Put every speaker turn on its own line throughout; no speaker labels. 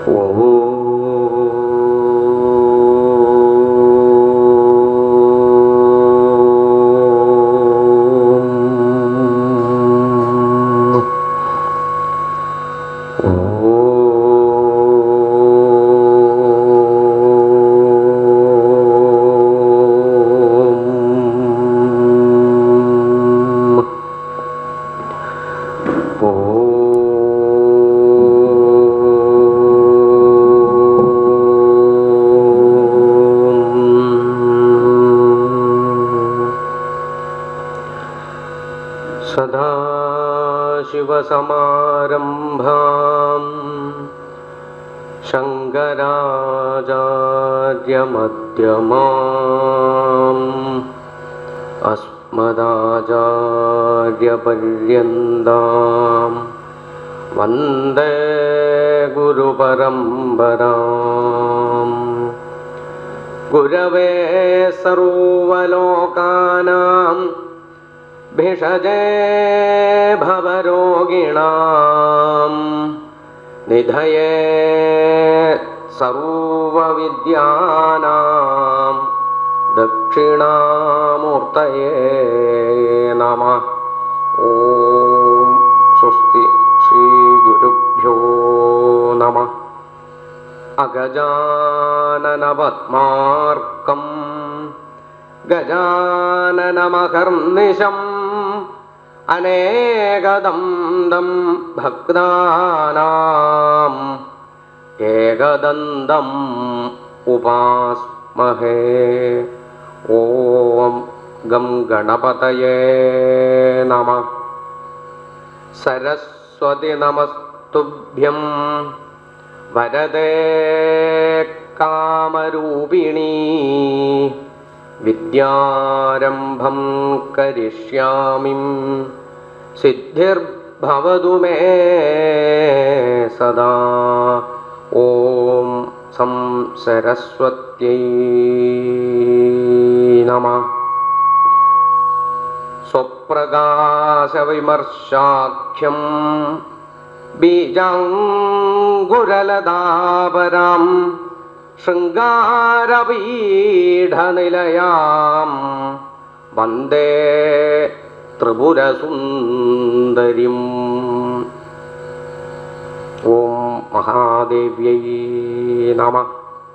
सदाशिवसमारम्भाम् शङ्कराचार्यमध्यमाम् अस्मदाचार्यपर्यन्ताम् वन्दे गुरुपरम्पराम् गुरवे सर्वलोकानाम् भिषजे भवरोगिणाम् निधये सर्वविद्यानाम् दक्षिणामूर्तये नमः ॐ स्वस्ति श्रीगुरुभ्यो नमः अगजाननपद्मार्कम् गजाननमहर्निशम् अनेकदं दं भक्तानाम् एकदन्तम् उपास्महे ॐ गं गणपतये नमः सरस्वति नमस्तुभ्यं वरदे कामरूपिणी विद्यारम्भं करिष्यामि सिद्धिर्भवतु मे सदा ॐ सं सरस्वत्यै नमः स्वप्रकाशविमर्शाख्यं बीजाङ्कुरलदापरां शृङ्गारपीठनिलयां वन्दे त्रिपुरसुन्दरीम् ॐ महादेव्यै नमः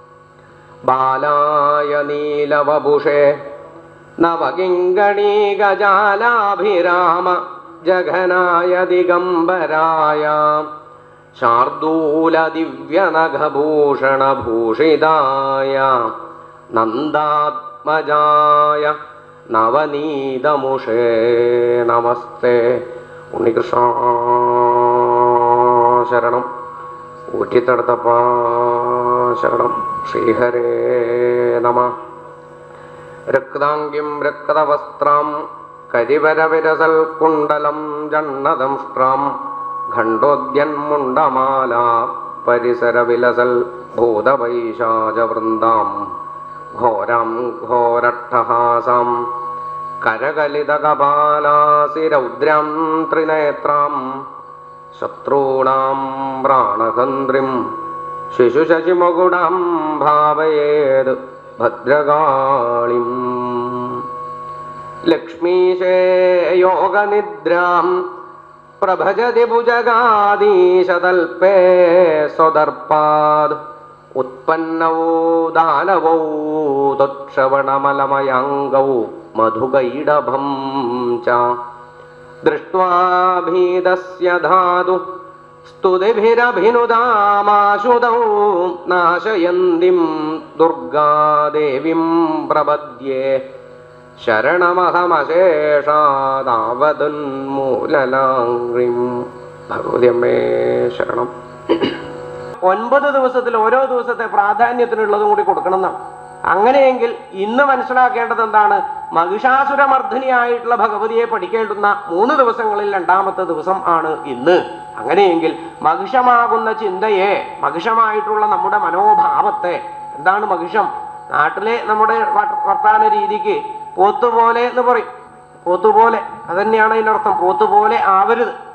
बालाय नीलवपुषे नवकिङ्गणीगजालाभिराम जघनाय दिगम्बराय शार्दूलदिव्यनघभूषणभूषिताय नन्दात्मजाय നവനീതമുഷേ നമസ്തേ ഉണ്ണികൃഷ്ണ ശരണം ഊറ്റിത്തടുത്തപ്പ ശരണം ശ്രീഹരേ നമ രക്താംഗിം രക്തവസ്ത്രം കരിവരവിരസൽ കുണ്ടലം ജണ്ണദംഷ്ട്രാം ഖണ്ഡോദ്യന്മുണ്ടമാല പരിസരവിലസൽ ഭൂതവൈശാചവൃന്ദാം ഘോരം ഘോരട്ടഹാസം കരകലിതകപാലാസിരൗദ്രം ത്രിനേത്രാം ശത്രുണാം പ്രാണഹന്ത്രിം ശിശുശശിമകുടം ഭാവയേത് ഭദ്രകാളിം ലക്ഷ്മീശേ യോഗനിദ്രാം പ്രഭജതി ഭുജഗാദീശതൽപേ സ്വദർപ്പാത് ഉത്പന്നൗ ദാനവൗ തക്ഷവണമലമയാംഗൗ മധുകൈഡഭം ച ദൃഷ്ട്വാ ഭീതസ്യ ധാതു സ്തുതിഭിരഭിനുദാമാശുതൗ നാശയന്തിം ദുർഗാദേവീം പ്രപദ്യേ ശരണമഹമശേഷാതാവതുന്മൂലലാംഗ്രിം ഭഗവതി അമ്മേ ശരണം ഒൻപത് ദിവസത്തിൽ ഓരോ ദിവസത്തെ പ്രാധാന്യത്തിനുള്ളതും കൂടി കൊടുക്കണം എന്നാണ് അങ്ങനെയെങ്കിൽ ഇന്ന് മനസ്സിലാക്കേണ്ടത് എന്താണ് മഹിഷാസുരമർദ്ദിനിയായിട്ടുള്ള ഭഗവതിയെ പഠിക്കേണ്ടുന്ന മൂന്ന് ദിവസങ്ങളിൽ രണ്ടാമത്തെ ദിവസം ആണ് ഇന്ന് അങ്ങനെയെങ്കിൽ മഹിഷമാകുന്ന ചിന്തയെ മഹിഷമായിട്ടുള്ള നമ്മുടെ മനോഭാവത്തെ എന്താണ് മഹിഷം നാട്ടിലെ നമ്മുടെ വർ- വർത്താന രീതിക്ക് പോത്തുപോലെ എന്ന് പറയും പോത്തുപോലെ അതന്നെയാണ് അതിനർത്ഥം പോത്തുപോലെ ആവരുത്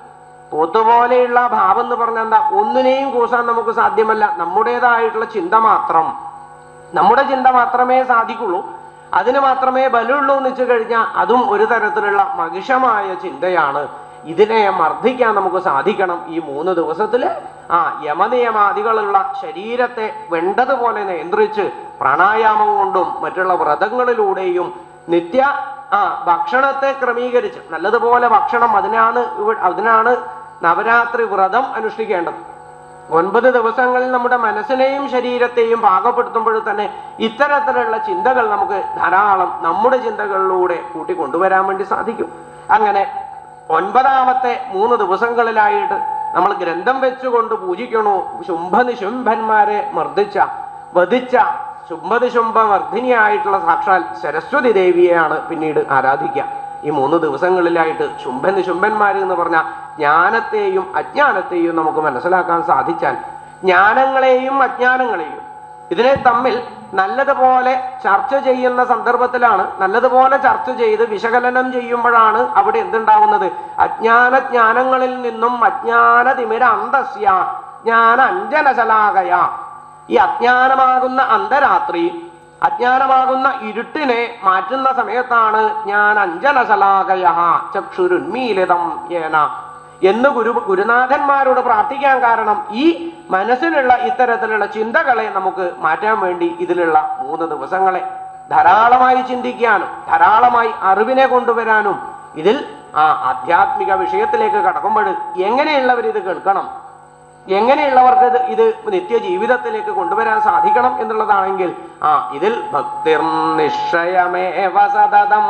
പോത്തുപോലെയുള്ള ഭാവം എന്ന് പറഞ്ഞാൽ എന്താ ഒന്നിനെയും കൂസാൻ നമുക്ക് സാധ്യമല്ല നമ്മുടേതായിട്ടുള്ള ചിന്ത മാത്രം നമ്മുടെ ചിന്ത മാത്രമേ സാധിക്കുള്ളൂ അതിന് മാത്രമേ ബലമുള്ളൂ എന്ന് വെച്ച് കഴിഞ്ഞാൽ അതും ഒരു തരത്തിലുള്ള മഹിഷമായ ചിന്തയാണ് ഇതിനെ മർദ്ദിക്കാൻ നമുക്ക് സാധിക്കണം ഈ മൂന്ന് ദിവസത്തില് ആ യമനിയമാദികളുള്ള ശരീരത്തെ വേണ്ടതുപോലെ നിയന്ത്രിച്ച് പ്രാണായാമം കൊണ്ടും മറ്റുള്ള വ്രതങ്ങളിലൂടെയും നിത്യ ആ ഭക്ഷണത്തെ ക്രമീകരിച്ച് നല്ലതുപോലെ ഭക്ഷണം അതിനാണ് ഇവ- അതിനാണ് നവരാത്രി വ്രതം അനുഷ്ഠിക്കേണ്ടത് ഒൻപത് ദിവസങ്ങളിൽ നമ്മുടെ മനസ്സിനെയും ശരീരത്തെയും പാകപ്പെടുത്തുമ്പോൾ തന്നെ ഇത്തരത്തിലുള്ള ചിന്തകൾ നമുക്ക് ധാരാളം നമ്മുടെ ചിന്തകളിലൂടെ കൂട്ടിക്കൊണ്ടുവരാൻ വേണ്ടി സാധിക്കും അങ്ങനെ ഒൻപതാമത്തെ മൂന്ന് ദിവസങ്ങളിലായിട്ട് നമ്മൾ ഗ്രന്ഥം വെച്ചുകൊണ്ട് പൂജിക്കണു ശുംഭനിശുംഭന്മാരെ മർദ്ദിച്ച വധിച്ച ശുംഭനിശുംഭ വർദ്ധിനിയായിട്ടുള്ള സാക്ഷാൽ സരസ്വതി ദേവിയെയാണ് പിന്നീട് ആരാധിക്കുക ഈ മൂന്ന് ദിവസങ്ങളിലായിട്ട് ശുംഭൻ ശുംഭന്മാര് എന്ന് പറഞ്ഞ ജ്ഞാനത്തെയും അജ്ഞാനത്തെയും നമുക്ക് മനസ്സിലാക്കാൻ സാധിച്ചാൽ ജ്ഞാനങ്ങളെയും അജ്ഞാനങ്ങളെയും ഇതിനെ തമ്മിൽ നല്ലതുപോലെ ചർച്ച ചെയ്യുന്ന സന്ദർഭത്തിലാണ് നല്ലതുപോലെ ചർച്ച ചെയ്ത് വിശകലനം ചെയ്യുമ്പോഴാണ് അവിടെ എന്തുണ്ടാവുന്നത് അജ്ഞാന ജ്ഞാനങ്ങളിൽ നിന്നും അജ്ഞാന തിമിര അന്തസ്യ ജ്ഞാന അഞ്ജനശലാകയ ഈ അജ്ഞാനമാകുന്ന അന്തരാത്രി അജ്ഞാനമാകുന്ന ഇരുട്ടിനെ മാറ്റുന്ന സമയത്താണ് ഞാൻ അഞ്ജനശലാകയ ചക്ഷുരുന്മീലിതം ഏന എന്ന് ഗുരു ഗുരുനാഥന്മാരോട് പ്രാർത്ഥിക്കാൻ കാരണം ഈ മനസ്സിലുള്ള ഇത്തരത്തിലുള്ള ചിന്തകളെ നമുക്ക് മാറ്റാൻ വേണ്ടി ഇതിലുള്ള മൂന്ന് ദിവസങ്ങളെ ധാരാളമായി ചിന്തിക്കാനും ധാരാളമായി അറിവിനെ കൊണ്ടുവരാനും ഇതിൽ ആ ആധ്യാത്മിക വിഷയത്തിലേക്ക് കടക്കുമ്പോൾ എങ്ങനെയുള്ളവർ ഇത് കേൾക്കണം എങ്ങനെയുള്ളവർക്ക് ഇത് ഇത് നിത്യ ജീവിതത്തിലേക്ക് കൊണ്ടുവരാൻ സാധിക്കണം എന്നുള്ളതാണെങ്കിൽ ആ ഇതിൽ ഭക്തിർ നിശ്ചയമേവ സതതം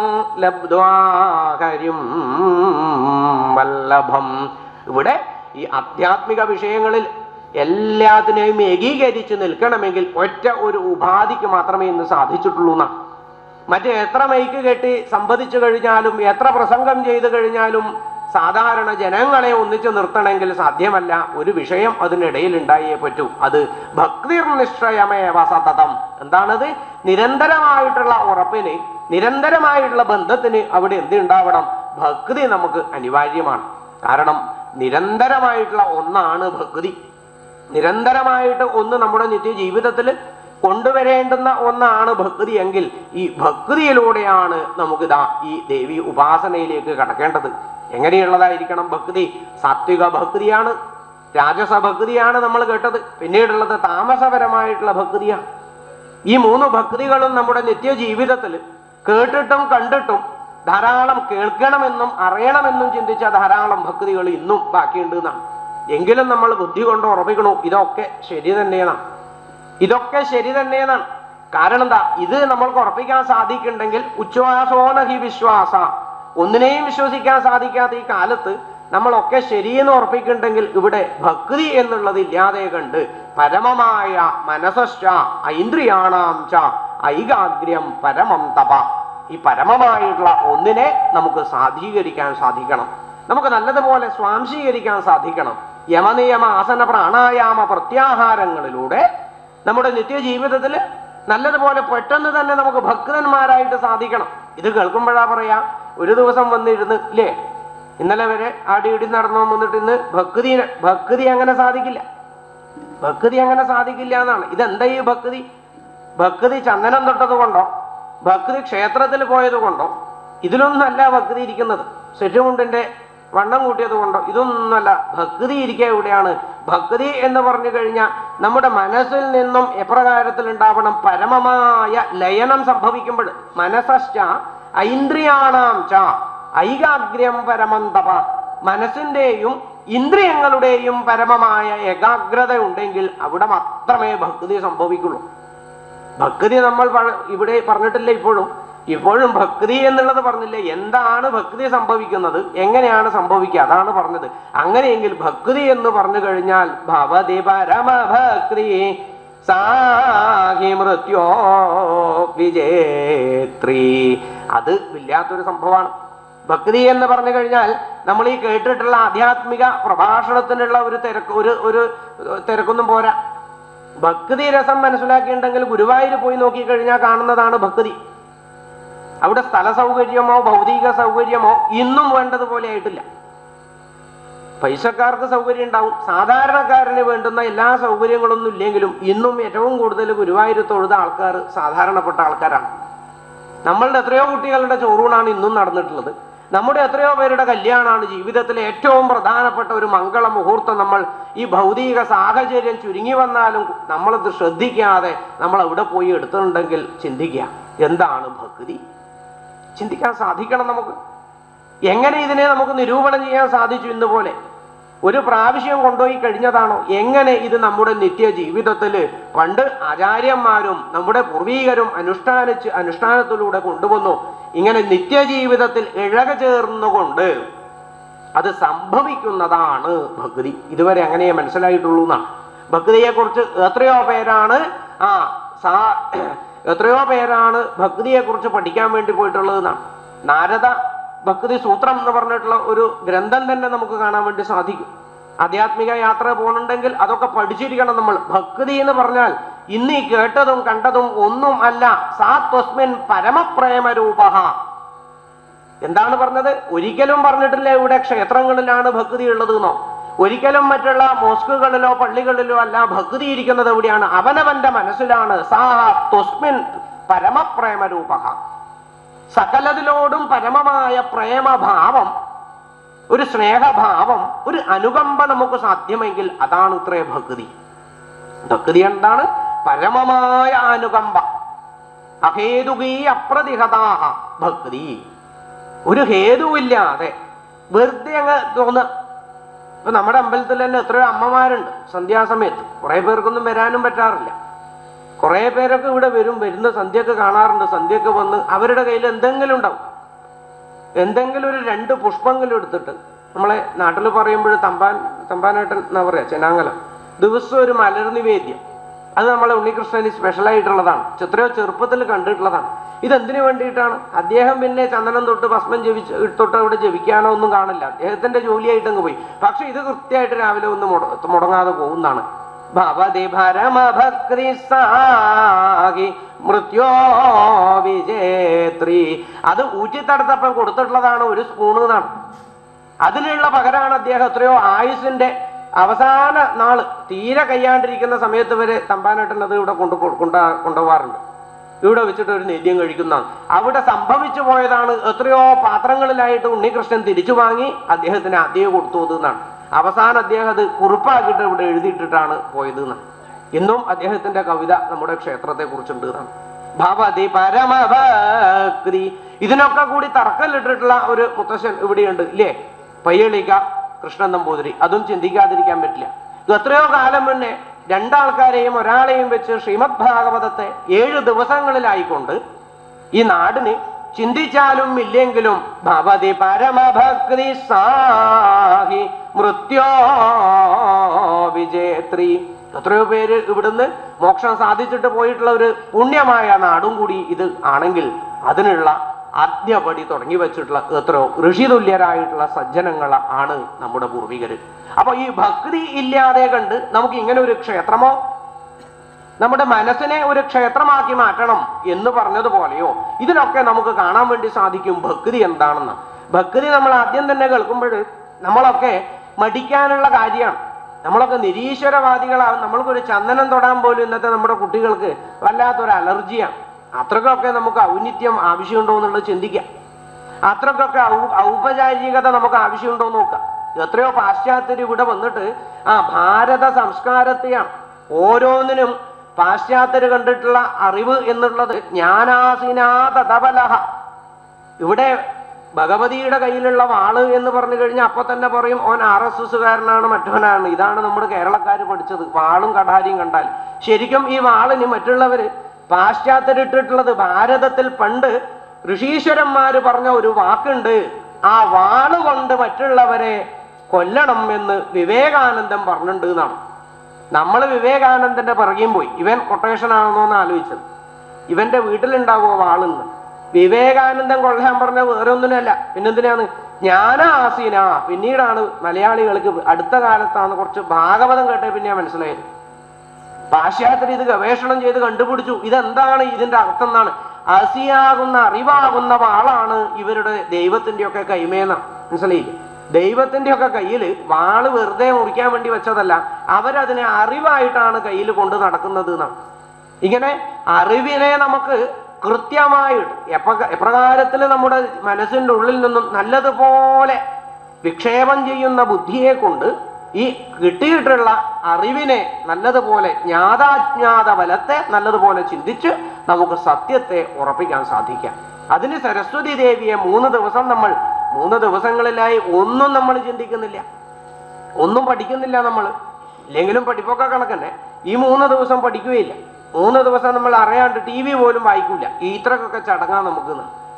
ലബ്ധ്വാഹരിം വല്ലഭം ഇവിടെ ഈ ആധ്യാത്മിക വിഷയങ്ങളിൽ എല്ലാത്തിനെയും ഏകീകരിച്ച് നിൽക്കണമെങ്കിൽ ഒറ്റ ഒരു ഉപാധിക്ക് മാത്രമേ ഇന്ന് സാധിച്ചിട്ടുള്ളൂ എന്നാണ് മറ്റേ എത്ര മൈക്ക് കെട്ടി സംവദിച്ചു കഴിഞ്ഞാലും എത്ര പ്രസംഗം ചെയ്തു കഴിഞ്ഞാലും സാധാരണ ജനങ്ങളെ ഒന്നിച്ചു നിർത്തണമെങ്കിൽ സാധ്യമല്ല ഒരു വിഷയം അതിനിടയിൽ ഉണ്ടായേ പറ്റൂ അത് ഭക്തിർ നിശ്ചയമേവ സതതം എന്താണത് നിരന്തരമായിട്ടുള്ള ഉറപ്പിന് നിരന്തരമായിട്ടുള്ള ബന്ധത്തിന് അവിടെ എന്ത് ഉണ്ടാവണം ഭക്തി നമുക്ക് അനിവാര്യമാണ് കാരണം നിരന്തരമായിട്ടുള്ള ഒന്നാണ് ഭക്തി നിരന്തരമായിട്ട് ഒന്ന് നമ്മുടെ നിത്യ ജീവിതത്തിൽ കൊണ്ടുവരേണ്ടുന്ന ഒന്നാണ് ഭക്തി എങ്കിൽ ഈ ഭക്തിയിലൂടെയാണ് നമുക്ക് ഇതാ ഈ ദേവി ഉപാസനയിലേക്ക് കടക്കേണ്ടത് എങ്ങനെയുള്ളതായിരിക്കണം ഭക്തി സാത്വിക ഭക്തിയാണ് രാജസ ഭക്തിയാണ് നമ്മൾ കേട്ടത് പിന്നീടുള്ളത് താമസപരമായിട്ടുള്ള ഭക്തിയാണ് ഈ മൂന്ന് ഭക്തികളും നമ്മുടെ നിത്യ ജീവിതത്തിൽ കേട്ടിട്ടും കണ്ടിട്ടും ധാരാളം കേൾക്കണമെന്നും അറിയണമെന്നും ചിന്തിച്ച ധാരാളം ഭക്തികൾ ഇന്നും ബാക്കിയുണ്ട് എന്നാണ് എങ്കിലും നമ്മൾ ബുദ്ധി കൊണ്ട് ഉറപ്പിക്കണു ഇതൊക്കെ ശരി തന്നെയാണ് ഇതൊക്കെ ശരി തന്നെയെന്നാണ് കാരണം എന്താ ഇത് നമ്മൾക്ക് ഉറപ്പിക്കാൻ സാധിക്കുന്നുണ്ടെങ്കിൽ ഉച്ഛ്വാസോനഹി വിശ്വാസ ഒന്നിനെയും വിശ്വസിക്കാൻ സാധിക്കാത്ത ഈ കാലത്ത് നമ്മളൊക്കെ ശരിയെന്ന് ഉറപ്പിക്കുന്നുണ്ടെങ്കിൽ ഇവിടെ ഭക്തി എന്നുള്ളത് ഇല്ലാതെ കണ്ട് പരമമായ മനസ്സശ്ച ഐന്ദ്രിയാണാം ച ഐകാഗ്ര്യം പരമം തപ ഈ പരമമായിട്ടുള്ള ഒന്നിനെ നമുക്ക് സാധീകരിക്കാൻ സാധിക്കണം നമുക്ക് നല്ലതുപോലെ സ്വാംശീകരിക്കാൻ സാധിക്കണം യമനിയമ ആസന പ്രാണായാമ പ്രത്യാഹാരങ്ങളിലൂടെ നമ്മുടെ നിത്യജീവിതത്തിൽ നല്ലതുപോലെ പെട്ടെന്ന് തന്നെ നമുക്ക് ഭക്തന്മാരായിട്ട് സാധിക്കണം ഇത് കേൾക്കുമ്പോഴാ പറയാ ഒരു ദിവസം വന്നിരുന്ന് ഇല്ലേ ഇന്നലെ വരെ ആടി ഇടി നടന്നു വന്നിട്ട് ഇന്ന് ഭക്തി ഭക്തി അങ്ങനെ സാധിക്കില്ല ഭക്തി അങ്ങനെ സാധിക്കില്ല എന്നാണ് ഇതെന്താ ഈ ഭക്തി ഭക്തി ചന്ദനം തൊട്ടത് കൊണ്ടോ ഭക്തി ക്ഷേത്രത്തിൽ പോയത് കൊണ്ടോ ഇതിലൊന്നല്ല ഭക്തി ഇരിക്കുന്നത് സെറ്റുമുണ്ടിന്റെ വണ്ണം കൂട്ടിയത് കൊണ്ടോ ഇതൊന്നല്ല ഭക്തി ഇരിക്കുക എവിടെയാണ് ഭക്തി എന്ന് പറഞ്ഞു കഴിഞ്ഞാൽ നമ്മുടെ മനസ്സിൽ നിന്നും എപ്രകാരത്തിൽ ഉണ്ടാവണം പരമമായ ലയനം സംഭവിക്കുമ്പോൾ മനസ്സശ്ച ഐന്ദ്രിയാണാം ച ഐകാഗ്ര്യം പരമം തപ മനസ്സിന്റെയും ഇന്ദ്രിയങ്ങളുടെയും പരമമായ ഏകാഗ്രത ഉണ്ടെങ്കിൽ അവിടെ മാത്രമേ ഭക്തി സംഭവിക്കുള്ളൂ ഭക്തി നമ്മൾ പ- ഇവിടെ പറഞ്ഞിട്ടില്ല ഇപ്പോഴും ഇപ്പോഴും ഭക്തി എന്നുള്ളത് പറഞ്ഞില്ലേ എന്താണ് ഭക്തി സംഭവിക്കുന്നത് എങ്ങനെയാണ് സംഭവിക്കുക അതാണ് പറഞ്ഞത് അങ്ങനെയെങ്കിൽ ഭക്തി എന്ന് പറഞ്ഞു കഴിഞ്ഞാൽ ഭവതി പരമഭക്തി സാഹി മൃത്യോ വിജേത്രി അത് ഇല്ലാത്തൊരു സംഭവമാണ് ഭക്തി എന്ന് പറഞ്ഞു കഴിഞ്ഞാൽ നമ്മൾ ഈ കേട്ടിട്ടുള്ള ആധ്യാത്മിക പ്രഭാഷണത്തിനുള്ള ഒരു തിരക്ക് ഒരു ഒരു തിരക്കൊന്നും പോരാ ഭക്തി രസം മനസ്സിലാക്കിയിട്ടുണ്ടെങ്കിൽ ഗുരുവായൂർ പോയി നോക്കിക്കഴിഞ്ഞാൽ കാണുന്നതാണ് ഭക്തി അവിടെ സ്ഥല സൗകര്യമോ ഭൗതിക സൗകര്യമോ ഇന്നും വേണ്ടതുപോലെ ആയിട്ടില്ല പൈസക്കാർക്ക് സൗകര്യം ഉണ്ടാവും സാധാരണക്കാരന് വേണ്ടുന്ന എല്ലാ സൗകര്യങ്ങളൊന്നും ഇല്ലെങ്കിലും ഇന്നും ഏറ്റവും കൂടുതൽ ഗുരുവായൂർ തൊഴുത ആൾക്കാർ സാധാരണപ്പെട്ട ആൾക്കാരാണ് നമ്മളുടെ എത്രയോ കുട്ടികളുടെ ചോറൂണാണ് ഇന്നും നടന്നിട്ടുള്ളത് നമ്മുടെ എത്രയോ പേരുടെ കല്യാണമാണ് ജീവിതത്തിലെ ഏറ്റവും പ്രധാനപ്പെട്ട ഒരു മംഗള മുഹൂർത്തം നമ്മൾ ഈ ഭൗതിക സാഹചര്യം ചുരുങ്ങി വന്നാലും നമ്മളത് ശ്രദ്ധിക്കാതെ നമ്മൾ എവിടെ പോയി എടുത്തിട്ടുണ്ടെങ്കിൽ ചിന്തിക്കുക എന്താണ് ഭക്തി ചിന്തിക്കാൻ സാധിക്കണം നമുക്ക് എങ്ങനെ ഇതിനെ നമുക്ക് നിരൂപണം ചെയ്യാൻ സാധിച്ചു ഇന്ന് പോലെ ഒരു പ്രാവശ്യം കൊണ്ടുപോയി കഴിഞ്ഞതാണോ എങ്ങനെ ഇത് നമ്മുടെ നിത്യ ജീവിതത്തിൽ പണ്ട് ആചാര്യന്മാരും നമ്മുടെ പൂർവീകരും അനുഷ്ഠാനിച്ച് അനുഷ്ഠാനത്തിലൂടെ കൊണ്ടുവന്നു ഇങ്ങനെ നിത്യജീവിതത്തിൽ ഇഴക ചേർന്നുകൊണ്ട് അത് സംഭവിക്കുന്നതാണ് ഭക്തി ഇതുവരെ അങ്ങനെ മനസ്സിലായിട്ടുള്ളൂ എന്നാണ് ഭക്തിയെ കുറിച്ച് എത്രയോ പേരാണ് ആ സാ എത്രയോ പേരാണ് ഭക്തിയെ കുറിച്ച് പഠിക്കാൻ വേണ്ടി പോയിട്ടുള്ളത് എന്നാണ് നാരദ ഭക്തി സൂത്രം എന്ന് പറഞ്ഞിട്ടുള്ള ഒരു ഗ്രന്ഥം തന്നെ നമുക്ക് കാണാൻ വേണ്ടി സാധിക്കും ആധ്യാത്മിക യാത്ര പോകുന്നുണ്ടെങ്കിൽ അതൊക്കെ പഠിച്ചിരിക്കണം നമ്മൾ ഭക്തി എന്ന് പറഞ്ഞാൽ ഇന്ന് ഈ കേട്ടതും കണ്ടതും ഒന്നും അല്ല സാത്വസ്മിൻ പരമപ്രേമരൂപ എന്താണ് പറഞ്ഞത് ഒരിക്കലും പറഞ്ഞിട്ടില്ല ഇവിടെ ക്ഷേത്രങ്ങളിലാണ് ഭക്തി ഉള്ളത് എന്നോ ഒരിക്കലും മറ്റുള്ള മോസ്കുകളിലോ പള്ളികളിലോ അല്ല ഭക്തി ഇരിക്കുന്നത് എവിടെയാണ് അവനവന്റെ മനസ്സിലാണ് സാ ത്വസ്മിൻ പരമപ്രേമരൂപ സകലതിലോടും പരമമായ പ്രേമഭാവം ഒരു സ്നേഹഭാവം ഒരു അനുകമ്പ നമുക്ക് സാധ്യമെങ്കിൽ അതാണ് ഇത്രേ ഭക്തി ഭക്തി എന്താണ് പരമമായ അനുകമ്പ അഹേതുകീ അപ്രതിഹതാഹ ഭക്തി ഒരു ഹേതുവില്ലാതെ വെറുതെ അങ്ങ് തോന്നുക ഇപ്പൊ നമ്മുടെ അമ്പലത്തിൽ തന്നെ എത്രയോ അമ്മമാരുണ്ട് സന്ധ്യാസമയത്ത് കുറെ പേർക്കൊന്നും വരാനും പറ്റാറില്ല കുറെ പേരൊക്കെ ഇവിടെ വരും വരുന്ന സന്ധ്യയൊക്കെ കാണാറുണ്ട് സന്ധ്യയൊക്കെ വന്ന് അവരുടെ കയ്യിൽ എന്തെങ്കിലും ഉണ്ടാവും എന്തെങ്കിലും ഒരു രണ്ട് പുഷ്പങ്ങളും എടുത്തിട്ട് നമ്മളെ നാട്ടിൽ പറയുമ്പോൾ തമ്പാൻ തമ്പാനേട്ടൻ എന്നാ പറയാ ചെനാങ്ങലം ദിവസം ഒരു മലർ നിവേദ്യം അത് നമ്മളെ ഉണ്ണികൃഷ്ണന് സ്പെഷ്യൽ ആയിട്ടുള്ളതാണ് എത്രയോ ചെറുപ്പത്തിൽ കണ്ടിട്ടുള്ളതാണ് ഇതെന്തിനു വേണ്ടിയിട്ടാണ് അദ്ദേഹം പിന്നെ ചന്ദനം തൊട്ട് ഭസ്മം ജപിച്ച് തൊട്ട് അവിടെ ജപിക്കാനോ ഒന്നും കാണില്ല അദ്ദേഹത്തിന്റെ ജോലിയായിട്ട് അങ്ങ് പോയി പക്ഷെ ഇത് കൃത്യമായിട്ട് രാവിലെ ഒന്ന് മുട- മുടങ്ങാതെ പോകുന്നതാണ് ഭവതി ഭരമഭക്തി സാഹി മൃത്യോ വിജേത്രി അത് ഊറ്റിത്തടുത്തപ്പം കൊടുത്തിട്ടുള്ളതാണ് ഒരു സ്പൂണ് എന്നാണ് അതിനുള്ള പകരമാണ് അദ്ദേഹം എത്രയോ ആയുസിന്റെ അവസാന നാള് തീരെ കയ്യാണ്ടിരിക്കുന്ന സമയത്ത് വരെ തമ്പാനേട്ടൻ അത് ഇവിടെ കൊണ്ടു കൊണ്ടാ കൊണ്ടുപോകാറുണ്ട് ഇവിടെ വെച്ചിട്ട് ഒരു നേദ്യം കഴിക്കുന്നതാണ് അവിടെ സംഭവിച്ചു പോയതാണ് എത്രയോ പാത്രങ്ങളിലായിട്ട് ഉണ്ണികൃഷ്ണൻ തിരിച്ചു വാങ്ങി അദ്ദേഹത്തിന് ആദ്യം കൊടുത്തു എന്നാണ് അവസാനം അദ്ദേഹം അത് കുറിപ്പാക്കിയിട്ട് ഇവിടെ എഴുതിയിട്ടിട്ടാണ് പോയത് എന്നാണ് ഇന്നും അദ്ദേഹത്തിന്റെ കവിത നമ്മുടെ ക്ഷേത്രത്തെ കുറിച്ചുണ്ട് എന്നാണ് ഭവതി പരമഭക്തി ഇതിനൊക്കെ കൂടി തറക്കല്ലിട്ടിട്ടുള്ള ഒരു മുത്തശ്ശൻ ഇവിടെയുണ്ട് ഇല്ലേ പയ്യളിക്ക കൃഷ്ണൻ നമ്പൂതിരി അതും ചിന്തിക്കാതിരിക്കാൻ പറ്റില്ല ഇത് എത്രയോ കാലം മുന്നേ രണ്ടാൾക്കാരെയും ഒരാളെയും വെച്ച് ശ്രീമദ് ഭാഗവതത്തെ ഏഴ് ദിവസങ്ങളിലായിക്കൊണ്ട് ഈ നാടിന് ചിന്തിച്ചാലും ഇല്ലെങ്കിലും ഭവതി പരമഭക്തി സാഹി മൃത്യോ വിജേത്രി എത്രയോ പേര് ഇവിടുന്ന് മോക്ഷം സാധിച്ചിട്ട് പോയിട്ടുള്ള ഒരു പുണ്യമായ നാടും കൂടി ഇത് ആണെങ്കിൽ അതിനുള്ള ആദ്യപടി തുടങ്ങി വെച്ചിട്ടുള്ള എത്രയോ ഋഷിതുല്യരായിട്ടുള്ള സജ്ജനങ്ങൾ ആണ് നമ്മുടെ പൂർവികര് അപ്പൊ ഈ ഭക്തി ഇല്ലാതെ കണ്ട് നമുക്ക് ഇങ്ങനെ ഒരു ക്ഷേത്രമോ നമ്മുടെ മനസ്സിനെ ഒരു ക്ഷേത്രമാക്കി മാറ്റണം എന്ന് പറഞ്ഞതുപോലെയോ ഇതിനൊക്കെ നമുക്ക് കാണാൻ വേണ്ടി സാധിക്കും ഭക്തി എന്താണെന്ന് ഭക്തി നമ്മൾ ആദ്യം തന്നെ കേൾക്കുമ്പോൾ നമ്മളൊക്കെ മടിക്കാനുള്ള കാര്യമാണ് നമ്മളൊക്കെ നിരീശ്വരവാദികളാവും നമ്മൾക്കൊരു ചന്ദനം തൊടാൻ പോലും ഇന്നത്തെ നമ്മുടെ കുട്ടികൾക്ക് വല്ലാത്തൊരു അലർജിയാണ് അത്രക്കൊക്കെ നമുക്ക് ഔന്നിത്യം ആവശ്യമുണ്ടോ എന്നുള്ളത് ചിന്തിക്കാം അത്രക്കൊക്കെ ഔ- ഔപചാരികത നമുക്ക് ആവശ്യമുണ്ടോ എന്ന് നോക്കാം എത്രയോ പാശ്ചാത്യർ ഇവിടെ വന്നിട്ട് ആ ഭാരത സംസ്കാരത്തെയാണ് ഓരോന്നിനും പാശ്ചാത്യർ കണ്ടിട്ടുള്ള അറിവ് എന്നുള്ളത് ജ്ഞാനാസിനാതബലഹ ഇവിടെ ഭഗവതിയുടെ കയ്യിലുള്ള വാള് എന്ന് പറഞ്ഞു കഴിഞ്ഞാൽ അപ്പൊ തന്നെ പറയും ഓൻ ആർ എസ് എസ്സുകാരനാണ് മറ്റവനാണ് ഇതാണ് നമ്മുടെ കേരളക്കാർ പഠിച്ചത് വാളും കടാരിയും കണ്ടാൽ ശരിക്കും ഈ വാളിന് മറ്റുള്ളവര് പാശ്ചാത്യരിട്ടിട്ടുള്ളത് ഭാരതത്തിൽ പണ്ട് ഋഷീശ്വരന്മാര് പറഞ്ഞ ഒരു വാക്കുണ്ട് ആ വാള് കൊണ്ട് മറ്റുള്ളവരെ കൊല്ലണം എന്ന് വിവേകാനന്ദൻ പറഞ്ഞിട്ടുണ്ട് എന്നാണ് നമ്മൾ വിവേകാനന്ദന്റെ പിറകെയും പോയി ഇവൻ കൊട്ടേഷൻ ആണെന്നോ എന്ന് ആലോചിച്ചത് ഇവന്റെ വീട്ടിലുണ്ടാകുമോ വാളെന്ന് വിവേകാനന്ദൻ കൊള്ളാൻ പറഞ്ഞ വേറെ ഒന്നിനല്ല പിന്നെന്തിനാണ് ജ്ഞാനാസീന പിന്നീടാണ് മലയാളികൾക്ക് അടുത്ത കാലത്താണ് കുറച്ച് ഭാഗവതം കേട്ടേ പിന്നെ മനസ്സിലായത് പാശ്ചാത്യർ ഇത് ഗവേഷണം ചെയ്ത് കണ്ടുപിടിച്ചു ഇതെന്താണ് ഇതിന്റെ അർത്ഥം എന്നാണ് അസിയാകുന്ന അറിവാകുന്ന വാളാണ് ഇവരുടെ ദൈവത്തിന്റെ ഒക്കെ കൈമേന മനസ്സിലായില്ലേ ദൈവത്തിന്റെ ഒക്കെ കയ്യിൽ വാള് വെറുതെ മുറിക്കാൻ വേണ്ടി വെച്ചതല്ല അവരതിനെ അറിവായിട്ടാണ് കയ്യിൽ കൊണ്ട് നടക്കുന്നത് എന്നാണ് ഇങ്ങനെ അറിവിനെ നമുക്ക് കൃത്യമായിട്ട് എപ്പ എപ്രകാരത്തിൽ നമ്മുടെ മനസ്സിന്റെ ഉള്ളിൽ നിന്നും നല്ലതുപോലെ വിക്ഷേപം ചെയ്യുന്ന ബുദ്ധിയെ കൊണ്ട് ഈ കിട്ടിയിട്ടുള്ള അറിവിനെ നല്ലതുപോലെ ജ്ഞാതാജ്ഞാത ബലത്തെ നല്ലതുപോലെ ചിന്തിച്ച് നമുക്ക് സത്യത്തെ ഉറപ്പിക്കാൻ സാധിക്കാം അതിന് സരസ്വതി ദേവിയെ മൂന്ന് ദിവസം നമ്മൾ മൂന്ന് ദിവസങ്ങളിലായി ഒന്നും നമ്മൾ ചിന്തിക്കുന്നില്ല ഒന്നും പഠിക്കുന്നില്ല നമ്മൾ ഇല്ലെങ്കിലും പഠിപ്പൊക്കെ കണക്കന്നെ ഈ മൂന്ന് ദിവസം പഠിക്കുകയില്ല മൂന്ന് ദിവസം നമ്മൾ അറിയാണ്ട് ടി വി പോലും വായിക്കില്ല ഇത്രക്കൊക്കെ ചടങ്ങാ നമുക്ക്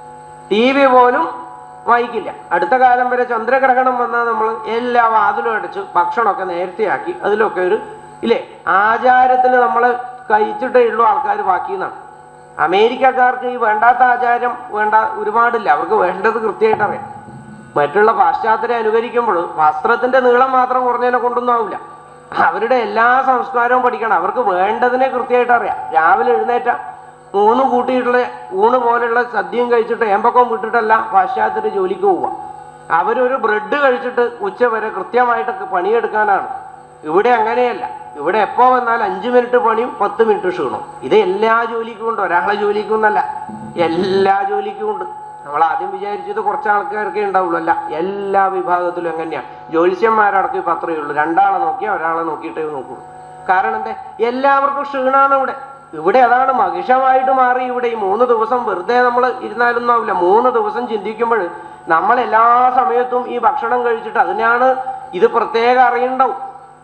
ടി വി പോലും വായിക്കില്ല അടുത്ത കാലം വരെ ചന്ദ്രഗ്രഹണം വന്നാൽ നമ്മൾ എല്ലാ വാതിലും അടച്ച് ഭക്ഷണമൊക്കെ നേരത്തെയാക്കി അതിലൊക്കെ ഒരു ഇല്ലേ ആചാരത്തിൽ നമ്മൾ കഴിച്ചിട്ടേ ഉള്ളൂ ആൾക്കാർ ബാക്കിയെന്നാണ് അമേരിക്കക്കാർക്ക് ഈ വേണ്ടാത്ത ആചാരം വേണ്ട ഒരുപാടില്ല അവർക്ക് വേണ്ടത് കൃത്യമായിട്ട് അറിയാം മറ്റുള്ള പാശ്ചാത്യരെ അനുകരിക്കുമ്പോൾ വസ്ത്രത്തിന്റെ നീളം മാത്രം കുറഞ്ഞതിനെ കൊണ്ടൊന്നും ആവില്ല അവരുടെ എല്ലാ സംസ്കാരവും പഠിക്കണം അവർക്ക് വേണ്ടതിനെ കൃത്യമായിട്ട് അറിയാം രാവിലെ എഴുന്നേറ്റ മൂന്ന് കൂട്ടിയിട്ടുള്ള ഊണ് പോലെയുള്ള സദ്യയും കഴിച്ചിട്ട് ഏമ്പക്കവും വിട്ടിട്ടല്ല പാശ്ചാത്യര് ജോലിക്ക് പോവുക അവരൊരു ബ്രെഡ് കഴിച്ചിട്ട് ഉച്ച വരെ കൃത്യമായിട്ട് പണിയെടുക്കാനാണ് ഇവിടെ അങ്ങനെയല്ല ഇവിടെ എപ്പോ വന്നാൽ അഞ്ചു മിനിറ്റ് പണിയും പത്ത് മിനിറ്റ് ക്ഷീണം ഇത് എല്ലാ ജോലിക്കും ഉണ്ട് ഒരാളെ ജോലിക്കും എന്നല്ല എല്ലാ ജോലിക്കും ഉണ്ട് നമ്മൾ ആദ്യം വിചാരിച്ചത് കുറച്ച് ആൾക്കാർക്കേ ഉണ്ടാവുള്ളൂ അല്ല എല്ലാ വിഭാഗത്തിലും എങ്ങനെയാ ജ്യോത്സ്യന്മാരടക്കം ഇപ്പൊ അത്രയേ ഉള്ളൂ രണ്ടാളെ നോക്കിയാൽ ഒരാളെ നോക്കിയിട്ടേ നോക്കുള്ളൂ കാരണം എന്താ എല്ലാവർക്കും ക്ഷീണാണ് ഇവിടെ ഇവിടെ അതാണ് മഹിഷമായിട്ട് മാറി ഇവിടെ ഈ മൂന്ന് ദിവസം വെറുതെ നമ്മൾ ഇരുന്നാലൊന്നും ആവില്ല മൂന്ന് ദിവസം ചിന്തിക്കുമ്പോൾ നമ്മൾ എല്ലാ സമയത്തും ഈ ഭക്ഷണം കഴിച്ചിട്ട് അതിനാണ് ഇത് പ്രത്യേകം അറിയണ്ടാവും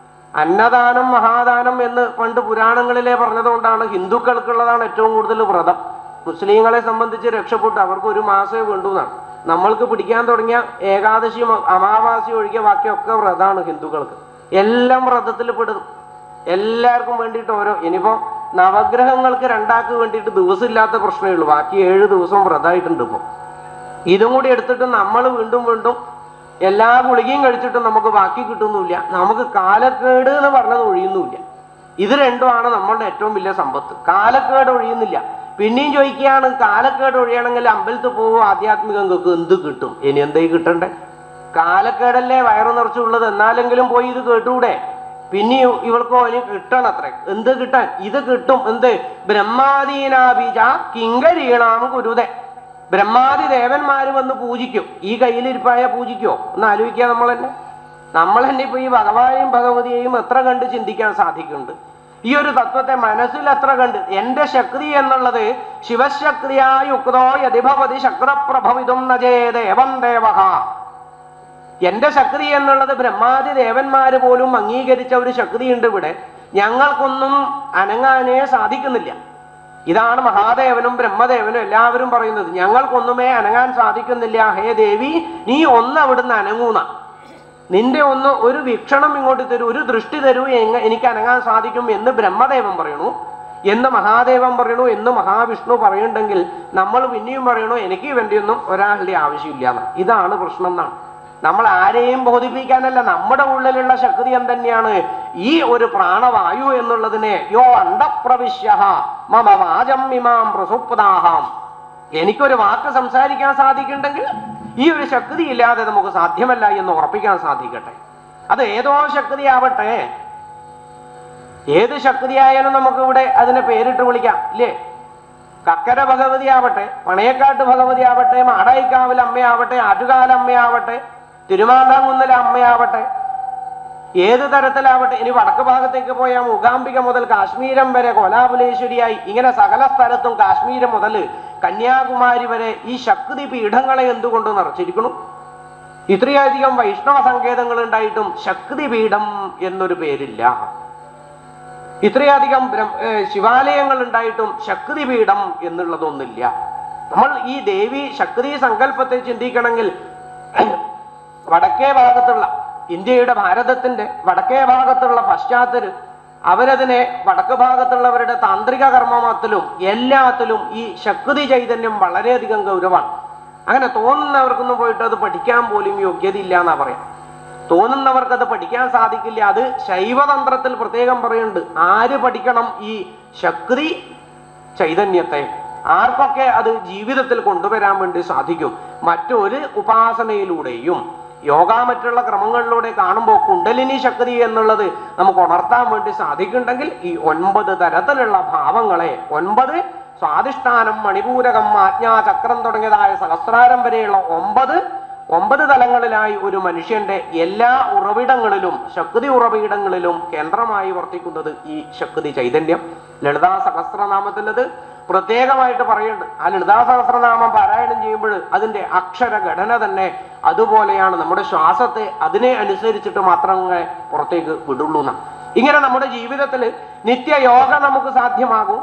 അന്നദാനം മഹാദാനം എന്ന് പണ്ട് പുരാണങ്ങളിലെ പറഞ്ഞതുകൊണ്ടാണ് ഹിന്ദുക്കൾക്കുള്ളതാണ് ഏറ്റവും കൂടുതൽ വ്രതം മുസ്ലിങ്ങളെ സംബന്ധിച്ച് രക്ഷപ്പെട്ടു അവർക്ക് ഒരു മാസമേ വേണ്ടൂ എന്നാണ് നമ്മൾക്ക് പിടിക്കാൻ തുടങ്ങിയ ഏകാദശി അമാവാസി ഒഴികെ ബാക്കിയൊക്കെ വ്രതമാണ് ഹിന്ദുക്കൾക്ക് എല്ലാം വ്രതത്തിൽ പെടും എല്ലാവർക്കും വേണ്ടിയിട്ട് ഓരോ ഇനിയിപ്പോ നവഗ്രഹങ്ങൾക്ക് രണ്ടാൾക്ക് വേണ്ടിയിട്ട് ദിവസമില്ലാത്ത പ്രശ്നമേ ഉള്ളൂ ബാക്കി ഏഴ് ദിവസം വ്രതമായിട്ടുണ്ട് ഇപ്പോൾ ഇതും കൂടി എടുത്തിട്ട് നമ്മൾ വീണ്ടും വീണ്ടും എല്ലാ ഗുളികയും കഴിച്ചിട്ടും നമുക്ക് ബാക്കി കിട്ടുന്നില്ല നമുക്ക് കാലക്കേട് എന്ന് പറഞ്ഞത് ഒഴിയുന്നുമില്ല ഇത് രണ്ടുമാണ് നമ്മളുടെ ഏറ്റവും വലിയ സമ്പത്ത് കാലക്കേട് ഒഴിയുന്നില്ല പിന്നെയും ചോദിക്കുകയാണ് കാലക്കേട് ഒഴിയണമെങ്കിൽ അമ്പലത്തിൽ പോകും ആധ്യാത്മികങ്ങൾക്ക് എന്ത് കിട്ടും ഇനി എന്തേ കിട്ടണ്ടേ കാലക്കേടല്ലേ വയറു നിറച്ചുള്ളത് എന്നാലെങ്കിലും പോയി ഇത് കേട്ടൂടെ പിന്നെ ഇവൾക്ക് ഓന് കിട്ടണം അത്ര എന്ത് കിട്ടാൻ ഇത് കിട്ടും എന്ത് ബ്രഹ്മാദീനാബീജ കിങ്കരീണാം കുരുതെ ബ്രഹ്മാദി ദേവന്മാര് വന്ന് പൂജിക്കും ഈ കയ്യിലിരിപ്പായ പൂജിക്കോ ഒന്ന് ആലോചിക്കുക നമ്മൾ തന്നെ നമ്മൾ തന്നെ ഇപ്പൊ ഈ ഭഗവാനെയും ഭഗവതിയെയും എത്ര കണ്ട് ചിന്തിക്കാൻ സാധിക്കുന്നുണ്ട് ഈ ഒരു തത്വത്തെ മനസ്സിൽ എത്ര കണ്ട് എന്റെ ശക്തി എന്നുള്ളത് ശിവശക്തിയായ യുക്തോ യതിഭവതി ശക്രപ്രഭവിതും നജേ ദേവം ദേവഹ എന്റെ ശക്തി എന്നുള്ളത് ബ്രഹ്മാദി ദേവന്മാര് പോലും അംഗീകരിച്ച ഒരു ശക്തിയുണ്ട് ഇവിടെ ഞങ്ങൾക്കൊന്നും അനങ്ങാനേ സാധിക്കുന്നില്ല ഇതാണ് മഹാദേവനും ബ്രഹ്മദേവനും എല്ലാവരും പറയുന്നത് ഞങ്ങൾക്കൊന്നുമേ അനങ്ങാൻ സാധിക്കുന്നില്ല ഹേ ദേവി നീ ഒന്ന് അവിടുന്ന് അനങ്ങൂന്ന നിന്റെ ഒന്ന് ഒരു വീക്ഷണം ഇങ്ങോട്ട് തരൂ ഒരു ദൃഷ്ടി തരൂ എങ്ങ എനിക്ക് അനങ്ങാൻ സാധിക്കും എന്ന് ബ്രഹ്മദേവൻ പറയണു എന്ന് മഹാദേവൻ പറയണു എന്ന് മഹാവിഷ്ണു പറയുന്നുണ്ടെങ്കിൽ നമ്മൾ പിന്നെയും പറയണു എനിക്ക് വേണ്ടിയൊന്നും ഒരാളുടെ ആവശ്യമില്ല എന്ന് ഇതാണ് പ്രശ്നം എന്നാണ് നമ്മൾ ആരെയും ബോധിപ്പിക്കാനല്ല നമ്മുടെ ഉള്ളിലുള്ള ശക്തി എന്തന്നെയാണ് ഈ ഒരു പ്രാണവായു എന്നുള്ളതിനെ യോ അണ്ടപ്രവിശ്യ മമ വാചം ഇമാം പ്രസുപ്താഹാം എനിക്കൊരു വാക്ക് സംസാരിക്കാൻ സാധിക്കുന്നുണ്ടെങ്കിൽ ഈ ഒരു ശക്തി ഇല്ലാതെ നമുക്ക് സാധ്യമല്ല എന്ന് ഉറപ്പിക്കാൻ സാധിക്കട്ടെ അത് ഏതോ ശക്തിയാവട്ടെ ഏത് ശക്തിയായാലും നമുക്ക് ഇവിടെ അതിനെ പേരിട്ട് വിളിക്കാം ഇല്ലേ കക്കര ഭഗവതി ആവട്ടെ പണയക്കാട്ട് ഭഗവതി ആവട്ടെ മാടായിക്കാവിൽ അമ്മയാവട്ടെ ആറ്റുകാല അമ്മയാവട്ടെ തിരുമാന്താംകുന്നിലെ അമ്മയാവട്ടെ ഏത് തരത്തിലാവട്ടെ ഇനി വടക്ക് ഭാഗത്തേക്ക് പോയ മൂകാംബിക മുതൽ കാശ്മീരം വരെ കോലാപുലേശ്വരിയായി ഇങ്ങനെ സകല സ്ഥലത്തും കാശ്മീരം മുതൽ കന്യാകുമാരി വരെ ഈ ശക്തി പീഠങ്ങളെ എന്തുകൊണ്ട് നിറച്ചിരിക്കണം ഇത്രയധികം വൈഷ്ണവ സങ്കേതങ്ങൾ ഉണ്ടായിട്ടും ശക്തി പീഠം എന്നൊരു പേരില്ല ഇത്രയധികം ബ്രഹ്മ ഏർ ശിവാലയങ്ങൾ ഉണ്ടായിട്ടും ശക്തി പീഠം എന്നുള്ളതൊന്നില്ല നമ്മൾ ഈ ദേവി ശക്തി സങ്കല്പത്തെ ചിന്തിക്കണമെങ്കിൽ വടക്കേ ഭാഗത്തുള്ള ഇന്ത്യയുടെ ഭാരതത്തിന്റെ വടക്കേ ഭാഗത്തുള്ള പശ്ചാത്തര് അവരതിനെ വടക്ക് ഭാഗത്തുള്ളവരുടെ താന്ത്രിക കർമ്മത്തിലും എല്ലാത്തിലും ഈ ശക്തി ചൈതന്യം വളരെയധികം ഗൗരവമാണ് അങ്ങനെ തോന്നുന്നവർക്കൊന്നും പോയിട്ട് അത് പഠിക്കാൻ പോലും യോഗ്യതയില്ല എന്നാ പറയാം തോന്നുന്നവർക്ക് അത് പഠിക്കാൻ സാധിക്കില്ല അത് ശൈവതന്ത്രത്തിൽ പ്രത്യേകം പറയുന്നുണ്ട് ആര് പഠിക്കണം ഈ ശക്തി ചൈതന്യത്തെ ആർക്കൊക്കെ അത് ജീവിതത്തിൽ കൊണ്ടുവരാൻ വേണ്ടി സാധിക്കും മറ്റൊരു ഉപാസനയിലൂടെയും യോഗ മറ്റുള്ള ക്രമങ്ങളിലൂടെ കാണുമ്പോൾ കുണ്ടലിനി ശക്തി എന്നുള്ളത് നമുക്ക് ഉണർത്താൻ വേണ്ടി സാധിക്കുന്നുണ്ടെങ്കിൽ ഈ ഒൻപത് തരത്തിലുള്ള ഭാവങ്ങളെ ഒൻപത് സ്വാധിഷ്ഠാനം മണിപൂരകം ആജ്ഞാ ചക്രം തുടങ്ങിയതായ സഹസ്രാരം വരെയുള്ള ഒമ്പത് ഒമ്പത് തലങ്ങളിലായി ഒരു മനുഷ്യന്റെ എല്ലാ ഉറവിടങ്ങളിലും ശക്തി ഉറവിടങ്ങളിലും കേന്ദ്രമായി വർത്തിക്കുന്നത് ഈ ശക്തി ചൈതന്യം ലളിതാ സഹസ്രനാമത്തിലത് പ്രത്യേകമായിട്ട് പറയുന്നുണ്ട് ആ ലളിതാ സഹസ്രനാമം പാരായണം ചെയ്യുമ്പോൾ അതിന്റെ അക്ഷര ഘടന തന്നെ അതുപോലെയാണ് നമ്മുടെ ശ്വാസത്തെ അതിനെ അനുസരിച്ചിട്ട് മാത്രമേ പുറത്തേക്ക് വിടുള്ളൂ എന്നാണ് ഇങ്ങനെ നമ്മുടെ ജീവിതത്തിൽ നിത്യയോഗ നമുക്ക് സാധ്യമാകും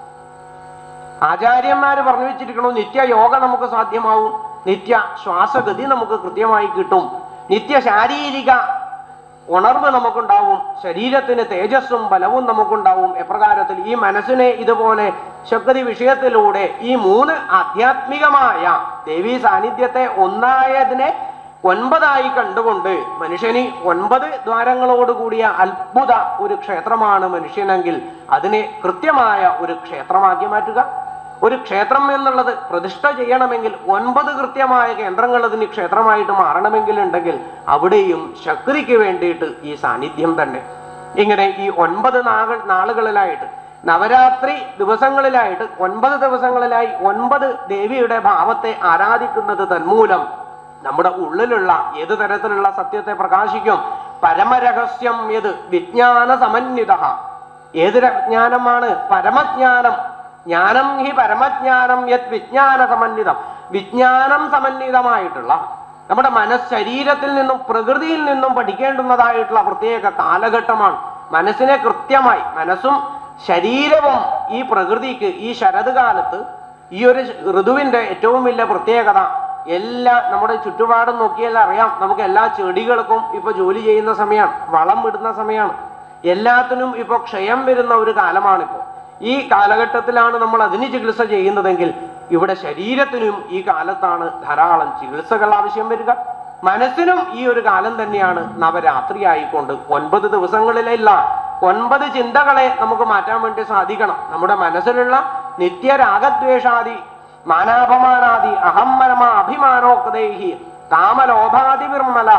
ആചാര്യന്മാര് പറഞ്ഞു വെച്ചിരിക്കണു നിത്യ യോഗ നമുക്ക് സാധ്യമാവും നിത്യ ശ്വാസഗതി നമുക്ക് കൃത്യമായി കിട്ടും നിത്യ ശാരീരിക ഉണർവ് നമുക്കുണ്ടാവും ശരീരത്തിന് തേജസ്സും ബലവും നമുക്കുണ്ടാവും എപ്രകാരത്തിൽ ഈ മനസ്സിനെ ഇതുപോലെ ശക്തി വിഷയത്തിലൂടെ ഈ മൂന്ന് ആധ്യാത്മികമായ ദേവീ സാന്നിധ്യത്തെ ഒന്നായതിനെ ഒൻപതായി കണ്ടുകൊണ്ട് മനുഷ്യന് ഒൻപത് ദ്വാരങ്ങളോട് കൂടിയ അത്ഭുത ഒരു ക്ഷേത്രമാണ് മനുഷ്യനെങ്കിൽ അതിനെ കൃത്യമായ ഒരു ക്ഷേത്രമാക്കി മാറ്റുക ഒരു ക്ഷേത്രം എന്നുള്ളത് പ്രതിഷ്ഠ ചെയ്യണമെങ്കിൽ ഒൻപത് കൃത്യമായ കേന്ദ്രങ്ങൾ അതിന് ക്ഷേത്രമായിട്ട് മാറണമെങ്കിൽ ഉണ്ടെങ്കിൽ അവിടെയും ശക്തിക്ക് വേണ്ടിയിട്ട് ഈ സാന്നിധ്യം തന്നെ ഇങ്ങനെ ഈ ഒൻപത് നാൾ നാളുകളിലായിട്ട് നവരാത്രി ദിവസങ്ങളിലായിട്ട് ഒൻപത് ദിവസങ്ങളിലായി ഒൻപത് ദേവിയുടെ ഭാവത്തെ ആരാധിക്കുന്നത് തന്മൂലം നമ്മുടെ ഉള്ളിലുള്ള ഏത് തരത്തിലുള്ള സത്യത്തെ പ്രകാശിക്കും പരമരഹസ്യം ഏത് വിജ്ഞാന സമന്വിത ഏത് ജ്ഞാനമാണ് പരമജ്ഞാനം ജ്ഞാനം ഹി പരമജ്ഞാനം യത് വിജ്ഞാന സമന്വിതം വിജ്ഞാനം സമന്വിതമായിട്ടുള്ള നമ്മുടെ മനസ് ശരീരത്തിൽ നിന്നും പ്രകൃതിയിൽ നിന്നും പഠിക്കേണ്ടുന്നതായിട്ടുള്ള പ്രത്യേക കാലഘട്ടമാണ് മനസ്സിനെ കൃത്യമായി മനസ്സും ശരീരവും ഈ പ്രകൃതിക്ക് ഈ ശരത് കാലത്ത് ഈ ഒരു ഋതുവിന്റെ ഏറ്റവും വലിയ പ്രത്യേകത എല്ലാ നമ്മുടെ ചുറ്റുപാടും നോക്കിയാൽ അറിയാം നമുക്ക് എല്ലാ ചെടികൾക്കും ഇപ്പൊ ജോലി ചെയ്യുന്ന സമയമാണ് വളം ഇടുന്ന സമയമാണ് എല്ലാത്തിനും ഇപ്പൊ ക്ഷയം വരുന്ന ഒരു കാലമാണിപ്പോ ഈ കാലഘട്ടത്തിലാണ് നമ്മൾ അതിന് ചികിത്സ ചെയ്യുന്നതെങ്കിൽ ഇവിടെ ശരീരത്തിനും ഈ കാലത്താണ് ധാരാളം ചികിത്സകൾ ആവശ്യം വരിക മനസ്സിനും ഈ ഒരു കാലം തന്നെയാണ് നവരാത്രി ആയിക്കൊണ്ട് ഒൻപത് ദിവസങ്ങളിലുള്ള ഒൻപത് ചിന്തകളെ നമുക്ക് മാറ്റാൻ വേണ്ടി സാധിക്കണം നമ്മുടെ മനസ്സിലുള്ള നിത്യരാഗദ്വേഷാദി മാനാപമാനാദി അഹമ്മരമ അഭിമാനോക്തേഹി കാമലോഭാതി വിർമല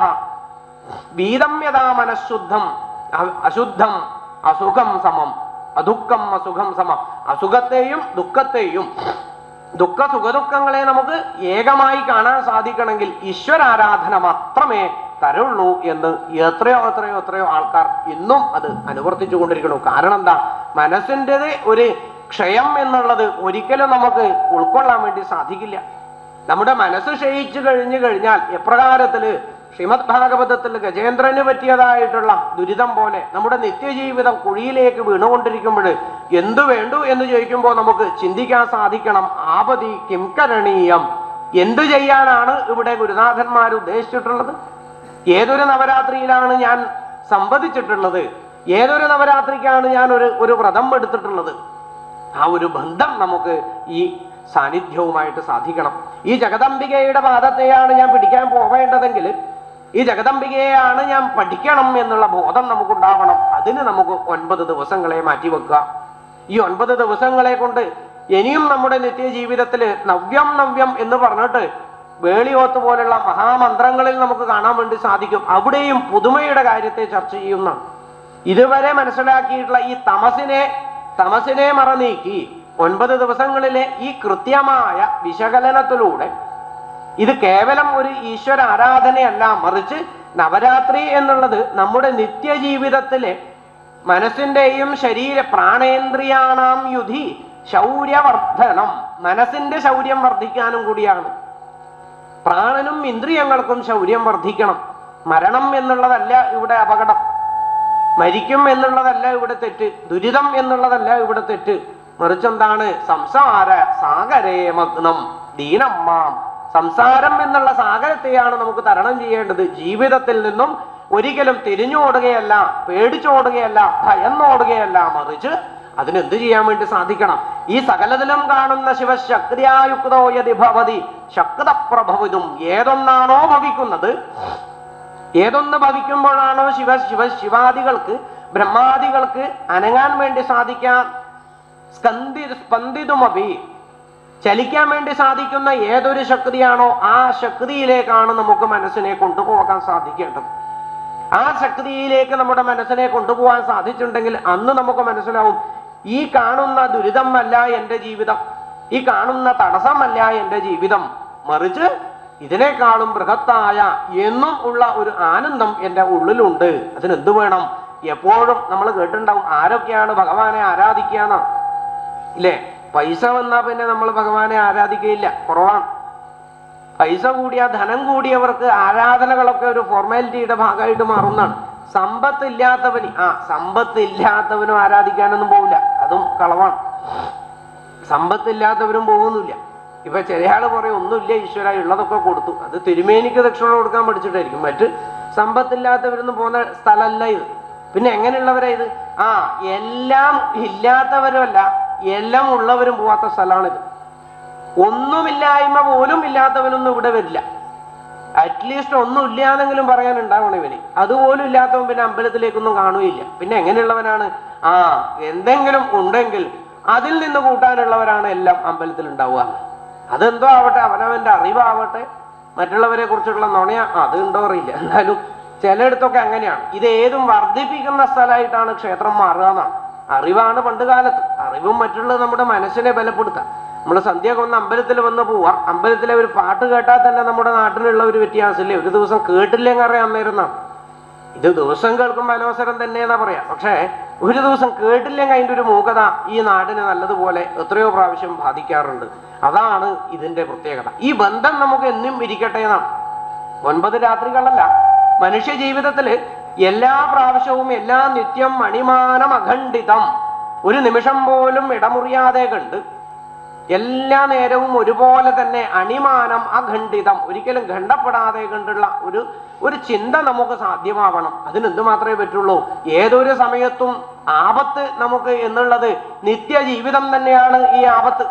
വീതം യഥാ മനഃശുദ്ധം അ- അശുദ്ധം അസുഖം സമം അദുഃഖം അസുഖം സമം അസുഖത്തെയും ദുഃഖത്തെയും ദുഃഖ സുഖദുഃഖങ്ങളെ നമുക്ക് ഏകമായി കാണാൻ സാധിക്കണമെങ്കിൽ ഈശ്വരാരാധന മാത്രമേ തരുള്ളൂ എന്ന് എത്രയോ എത്രയോ എത്രയോ ആൾക്കാർ ഇന്നും അത് അനുവർത്തിച്ചു കൊണ്ടിരിക്കണു കാരണം എന്താ മനസ്സിൻ്റെത് ഒരു ക്ഷയം എന്നുള്ളത് ഒരിക്കലും നമുക്ക് ഉൾക്കൊള്ളാൻ വേണ്ടി സാധിക്കില്ല നമ്മുടെ മനസ്സ് ക്ഷയിച്ചു കഴിഞ്ഞു കഴിഞ്ഞാൽ എപ്രകാരത്തില് ശ്രീമദ് ഭാഗവതത്തിൽ ഗജേന്ദ്രന് പറ്റിയതായിട്ടുള്ള ദുരിതം പോലെ നമ്മുടെ നിത്യജീവിതം കുഴിയിലേക്ക് വീണുകൊണ്ടിരിക്കുമ്പോൾ എന്തു വേണ്ടു എന്ന് ചോദിക്കുമ്പോൾ നമുക്ക് ചിന്തിക്കാൻ സാധിക്കണം ആപതി കിംകരണീയം എന്തു ചെയ്യാനാണ് ഇവിടെ ഗുരുനാഥന്മാർ ഉദ്ദേശിച്ചിട്ടുള്ളത് ഏതൊരു നവരാത്രിയിലാണ് ഞാൻ സംവദിച്ചിട്ടുള്ളത് ഏതൊരു നവരാത്രിക്കാണ് ഞാൻ ഒരു ഒരു വ്രതം എടുത്തിട്ടുള്ളത് ആ ഒരു ബന്ധം നമുക്ക് ഈ സാന്നിധ്യവുമായിട്ട് സാധിക്കണം ഈ ജഗദംബികയുടെ പാദത്തെയാണ് ഞാൻ പിടിക്കാൻ പോവേണ്ടതെങ്കിൽ ഈ ജഗദംബികയെയാണ് ഞാൻ പഠിക്കണം എന്നുള്ള ബോധം നമുക്കുണ്ടാവണം അതിന് നമുക്ക് ഒൻപത് ദിവസങ്ങളെ മാറ്റിവെക്കുക ഈ ഒൻപത് ദിവസങ്ങളെ കൊണ്ട് ഇനിയും നമ്മുടെ നിത്യജീവിതത്തിൽ നവ്യം നവ്യം എന്ന് പറഞ്ഞിട്ട് വേളിയോത്ത് പോലുള്ള മഹാമന്ത്രങ്ങളിൽ നമുക്ക് കാണാൻ വേണ്ടി സാധിക്കും അവിടെയും പുതുമയുടെ കാര്യത്തെ ചർച്ച ചെയ്യുന്നതാണ് ഇതുവരെ മനസ്സിലാക്കിയിട്ടുള്ള ഈ തമസിനെ തമസിനെ മറനീക്കി ഒൻപത് ദിവസങ്ങളിലെ ഈ കൃത്യമായ വിശകലനത്തിലൂടെ ഇത് കേവലം ഒരു ഈശ്വര ആരാധനയല്ല മറിച്ച് നവരാത്രി എന്നുള്ളത് നമ്മുടെ നിത്യജീവിതത്തിലെ മനസ്സിന്റെയും ശരീര പ്രാണേന്ദ്രിയാണാം യുധി ശൗര്യവർദ്ധനം മനസ്സിന്റെ ശൗര്യം വർദ്ധിക്കാനും കൂടിയാണ് പ്രാണനും ഇന്ദ്രിയങ്ങൾക്കും ശൗര്യം വർദ്ധിക്കണം മരണം എന്നുള്ളതല്ല ഇവിടെ അപകടം മരിക്കും എന്നുള്ളതല്ല ഇവിടെ തെറ്റ് ദുരിതം എന്നുള്ളതല്ല ഇവിടെ തെറ്റ് മറിച്ചെന്താണ് സംസാര സാഗരേ മഗ്നം ദീനമ്മാം സംസാരം എന്നുള്ള സാഗരത്തെയാണ് നമുക്ക് തരണം ചെയ്യേണ്ടത് ജീവിതത്തിൽ നിന്നും ഒരിക്കലും തിരിഞ്ഞോടുകയല്ല പേടിച്ചോടുകയല്ല ഭയന്നോടുകയല്ല മറിച്ച് അതിനെന്ത് ചെയ്യാൻ വേണ്ടി സാധിക്കണം ഈ സകലതിലും കാണുന്ന ശിവശക്തിയായുക്തോ യതി ഭവതി ശക്തപ്രഭവിതും ഏതൊന്നാണോ ഭവിക്കുന്നത് ഏതൊന്ന് ഭവിക്കുമ്പോഴാണോ ശിവ ശിവ ശിവാദികൾക്ക് ബ്രഹ്മാദികൾക്ക് അനങ്ങാൻ വേണ്ടി സാധിക്കാൻ സ്കന്തി സ്പന്ദിതുമപി ചലിക്കാൻ വേണ്ടി സാധിക്കുന്ന ഏതൊരു ശക്തിയാണോ ആ ശക്തിയിലേക്കാണ് നമുക്ക് മനസ്സിനെ കൊണ്ടുപോകാൻ സാധിക്കേണ്ടത് ആ ശക്തിയിലേക്ക് നമ്മുടെ മനസ്സിനെ കൊണ്ടുപോകാൻ സാധിച്ചിട്ടുണ്ടെങ്കിൽ അന്ന് നമുക്ക് മനസ്സിലാവും ഈ കാണുന്ന ദുരിതമല്ല എൻ്റെ ജീവിതം ഈ കാണുന്ന തടസ്സമല്ല എൻ്റെ ജീവിതം മറിച്ച് ഇതിനേക്കാളും ബൃഹത്തായ എന്നും ഉള്ള ഒരു ആനന്ദം എൻ്റെ ഉള്ളിലുണ്ട് അതിനെന്ത് വേണം എപ്പോഴും നമ്മൾ കേട്ടിട്ടുണ്ടാവും ആരൊക്കെയാണ് ഭഗവാനെ ആരാധിക്കുക എന്നാണ് ഇല്ലേ പൈസ വന്നാൽ പിന്നെ നമ്മൾ ഭഗവാനെ ആരാധിക്കുകയില്ല കുറവാണ് പൈസ കൂടിയ ധനം കൂടിയവർക്ക് ആരാധനകളൊക്കെ ഒരു ഫോർമാലിറ്റിയുടെ ഭാഗമായിട്ട് മാറുന്നതാണ് സമ്പത്ത് ഇല്ലാത്തവന് ആ സമ്പത്ത് ഇല്ലാത്തവനും ആരാധിക്കാനൊന്നും പോവില്ല അതും കളവാണ് സമ്പത്ത് ഇല്ലാത്തവരും പോകുന്നില്ല ഇപ്പൊ ചെറിയ ആള് പറയും ഒന്നുമില്ല ഈശ്വര ഉള്ളതൊക്കെ കൊടുത്തു അത് തിരുമേനിക്ക് ദക്ഷിണ കൊടുക്കാൻ പഠിച്ചിട്ടായിരിക്കും മറ്റ് സമ്പത്തില്ലാത്തവരൊന്നും പോകുന്ന സ്ഥലമല്ല ഇത് പിന്നെ എങ്ങനെയുള്ളവരാ ഇത് ആ എല്ലാം ഇല്ലാത്തവരുമല്ല എല്ലാം ഉള്ളവരും പോവാത്ത സ്ഥലമാണിത് ഒന്നുമില്ലായ്മ പോലും ഇല്ലാത്തവനൊന്നും ഇവിടെ വരില്ല അറ്റ്ലീസ്റ്റ് ഒന്നും ഇല്ലാന്നെങ്കിലും പറയാനുണ്ടാവണം ഇവന് അതുപോലും ഇല്ലാത്തവൻ പിന്നെ അമ്പലത്തിലേക്കൊന്നും കാണുകയില്ല പിന്നെ എങ്ങനെയുള്ളവനാണ് ആ എന്തെങ്കിലും ഉണ്ടെങ്കിൽ അതിൽ നിന്ന് കൂട്ടാനുള്ളവരാണ് എല്ലാം അമ്പലത്തിൽ ഉണ്ടാവുക അതെന്തോ ആവട്ടെ അവനവന്റെ അറിവാവട്ടെ മറ്റുള്ളവരെ കുറിച്ചുള്ള നുണയ അത് ഉണ്ടോ അറിയില്ല എന്നാലും ചിലയിടത്തൊക്കെ അങ്ങനെയാണ് ഇത് ഏതും വർദ്ധിപ്പിക്കുന്ന സ്ഥലമായിട്ടാണ് ക്ഷേത്രം മാറുക എന്നാണ് അറിവാണ് പണ്ട് കാലത്ത് അറിവും മറ്റുള്ളത് നമ്മുടെ മനസ്സിനെ ബലപ്പെടുത്താം നമ്മൾ സന്ധ്യയൊക്കെ ഒന്ന് അമ്പലത്തിൽ വന്ന് പോവാം അമ്പലത്തിലെ ഒരു പാട്ട് കേട്ടാൽ തന്നെ നമ്മുടെ നാട്ടിലുള്ള ഒരു വ്യത്യാസമില്ലേ ഒരു ദിവസം കേട്ടില്ലെങ്കിൽ അറിയാൻ അന്നേരുന്നാണ് ഇത് ദിവസം കേൾക്കുമ്പോൾ അനവസരം തന്നെ എന്നാ പറയാം പക്ഷേ ഒരു ദിവസം കേട്ടില്ലെങ്കിൽ അതിൻ്റെ ഒരു മൂകത ഈ നാടിനെ നല്ലതുപോലെ എത്രയോ പ്രാവശ്യം ബാധിക്കാറുണ്ട് അതാണ് ഇതിന്റെ പ്രത്യേകത ഈ ബന്ധം നമുക്ക് എന്നും ഇരിക്കട്ടെ എന്നാണ് ഒൻപത് രാത്രികളല്ല മനുഷ്യ ജീവിതത്തില് എല്ലാ പ്രാവശ്യവും എല്ലാ നിത്യം മണിമാനം അഖണ്ഡിതം ഒരു നിമിഷം പോലും ഇടമുറിയാതെ കണ്ട് എല്ലാ നേരവും ഒരുപോലെ തന്നെ അണിമാനം അഖണ്ഡിതം ഒരിക്കലും ഖണ്ഡപ്പെടാതെ കണ്ടുള്ള ഒരു ഒരു ചിന്ത നമുക്ക് സാധ്യമാവണം അതിനെന്ത് മാത്രമേ പറ്റുള്ളൂ ഏതൊരു സമയത്തും ആപത്ത് നമുക്ക് എന്നുള്ളത് നിത്യജീവിതം തന്നെയാണ് ഈ ആപത്ത്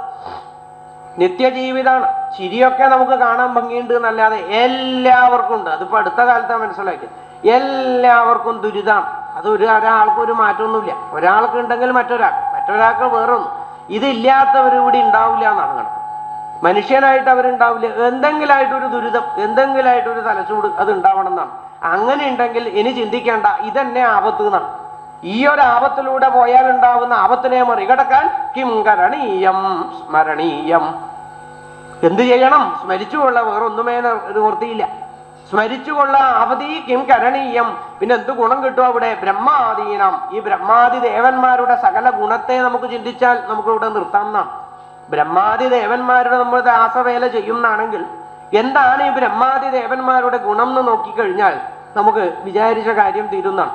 നിത്യജീവിതാണ് ചിരിയൊക്കെ നമുക്ക് കാണാൻ ഭംഗിയുണ്ട് എന്നല്ലാതെ എല്ലാവർക്കും ഉണ്ട് അതിപ്പോ അടുത്ത കാലത്താണ് മനസ്സിലാക്കിയത് എല്ലാവർക്കും ദുരിതമാണ് അത് ഒരു ഒരാൾക്ക് ഒരു മാറ്റമൊന്നുമില്ല ഒരാൾക്ക് ഉണ്ടെങ്കിൽ മറ്റൊരാൾക്ക് മറ്റൊരാൾക്ക് വേറൊന്നും ഇതില്ലാത്തവർ ഇവിടെ ഉണ്ടാവില്ല എന്നാണ് കണക്ക് മനുഷ്യനായിട്ട് അവരുണ്ടാവില്ല എന്തെങ്കിലായിട്ടൊരു ദുരിതം എന്തെങ്കിലായിട്ടൊരു തലച്ചൂട് അത് ഉണ്ടാവണം എന്നാണ് അങ്ങനെ ഉണ്ടെങ്കിൽ ഇനി ചിന്തിക്കേണ്ട ഇതന്നെ ആപത്ത് എന്നാണ് ഈ ഒരു ആപത്തിലൂടെ പോയാൽ ഉണ്ടാവുന്ന ആപത്തിനെ മറികടക്കാൻ കിം കരണീയം സ്മരണീയം എന്ത് ചെയ്യണം സ്മരിച്ചുകൊള്ള വേറൊന്നുമേ ന- നിവൃത്തിയില്ല സ്മരിച്ചുകൊള്ള അവധി കിം കരണീയം പിന്നെ എന്ത് ഗുണം കിട്ടും അവിടെ ബ്രഹ്മാദീനം ഈ ബ്രഹ്മാദി ദേവന്മാരുടെ സകല ഗുണത്തെ നമുക്ക് ചിന്തിച്ചാൽ നമുക്ക് ഇവിടെ നിർത്താം എന്നാണ് ബ്രഹ്മാദി ദേവന്മാരുടെ നമ്മൾ ദാസവേല ചെയ്യുന്നാണെങ്കിൽ എന്താണ് ഈ ബ്രഹ്മാദി ദേവന്മാരുടെ ഗുണം എന്ന് നോക്കിക്കഴിഞ്ഞാൽ നമുക്ക് വിചാരിച്ച കാര്യം തീരുന്നതാണ്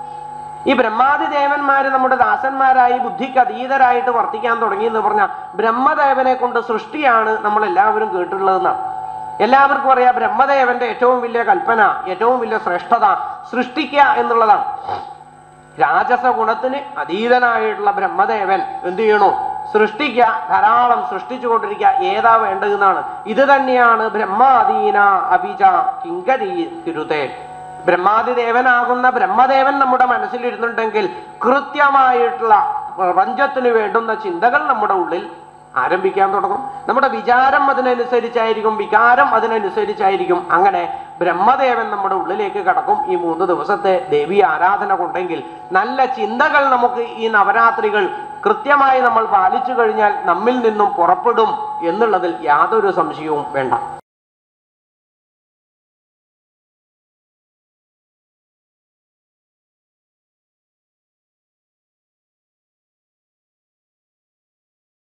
ഈ ബ്രഹ്മാദി ദേവന്മാര് നമ്മുടെ ദാസന്മാരായി ബുദ്ധിക്ക് അതീതരായിട്ട് വർത്തിക്കാൻ തുടങ്ങി എന്ന് പറഞ്ഞാൽ ബ്രഹ്മദേവനെ കൊണ്ട് സൃഷ്ടിയാണ് നമ്മൾ എല്ലാവരും കേട്ടിട്ടുള്ളതെന്നാണ് എല്ലാവർക്കും അറിയാം ബ്രഹ്മദേവന്റെ ഏറ്റവും വലിയ കൽപ്പന ഏറ്റവും വലിയ ശ്രേഷ്ഠത സൃഷ്ടിക്കുക എന്നുള്ളതാണ് രാജസ ഗുണത്തിന് അതീതനായിട്ടുള്ള ബ്രഹ്മദേവൻ എന്ത് ചെയ്യണു സൃഷ്ടിക്കുക ധാരാളം സൃഷ്ടിച്ചുകൊണ്ടിരിക്കുക ഏതാ വേണ്ടതെന്നാണ് ഇത് തന്നെയാണ് ബ്രഹ്മാദീന അഭിജ കിങ്കരി തിരുതേ ബ്രഹ്മാതിദേവനാകുന്ന ബ്രഹ്മദേവൻ നമ്മുടെ മനസ്സിലിരുന്നുണ്ടെങ്കിൽ കൃത്യമായിട്ടുള്ള പ്രപഞ്ചത്തിന് വേണ്ടുന്ന ചിന്തകൾ നമ്മുടെ ഉള്ളിൽ ആരംഭിക്കാൻ തുടങ്ങും നമ്മുടെ വിചാരം അതിനനുസരിച്ചായിരിക്കും വികാരം അതിനനുസരിച്ചായിരിക്കും അങ്ങനെ ബ്രഹ്മദേവൻ നമ്മുടെ ഉള്ളിലേക്ക് കടക്കും ഈ മൂന്ന് ദിവസത്തെ ദേവി ആരാധന കൊണ്ടെങ്കിൽ നല്ല ചിന്തകൾ നമുക്ക് ഈ നവരാത്രികൾ കൃത്യമായി നമ്മൾ പാലിച്ചു കഴിഞ്ഞാൽ നമ്മിൽ നിന്നും പുറപ്പെടും എന്നുള്ളതിൽ യാതൊരു സംശയവും വേണ്ട